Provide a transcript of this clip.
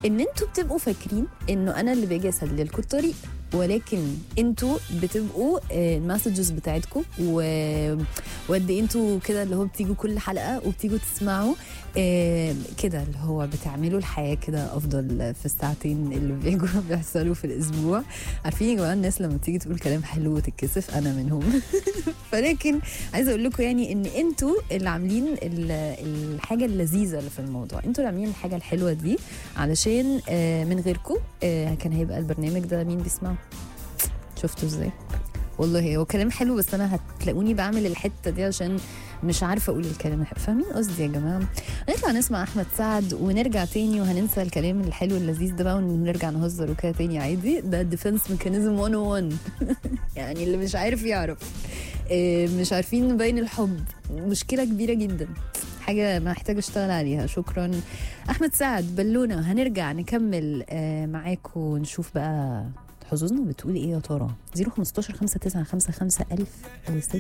ان انتوا بتبقوا فاكرين انه انا اللي باجي اسللكوا الطريق ولكن انتوا بتبقوا آه، المسجز بتاعتكم و- وقد ايه انتوا كده اللي هو بتيجوا كل حلقه وبتيجوا تسمعوا آه، كده اللي هو بتعملوا الحياه كده افضل في الساعتين اللي بيجوا بيحصلوا في الاسبوع عارفين يا جماعه الناس لما تيجي تقول كلام حلو وتتكسف انا منهم فلكن عايزه اقول لكم يعني ان انتوا اللي عاملين ال- الحاجه اللذيذه اللي في الموضوع انتوا اللي عاملين الحاجه الحلوه دي علشان آه، من غيركم كان هيبقى البرنامج ده مين بيسمعه شفتوا ازاي والله هو كلام حلو بس انا هتلاقوني بعمل الحته دي عشان مش عارفه اقول الكلام الحلو فاهمين قصدي يا جماعه نطلع نسمع احمد سعد ونرجع تاني وهننسى الكلام الحلو اللذيذ ده بقى ونرجع نهزر وكده تاني عادي ده ديفنس ميكانيزم 101 يعني اللي مش عارف يعرف آه، مش عارفين نبين الحب مشكله كبيره جدا حاجه محتاجه اشتغل عليها شكرا احمد سعد بلونه هنرجع نكمل آه، معاكم ونشوف بقى حظوظنا بتقول ايه يا ترى 015 595 5000 او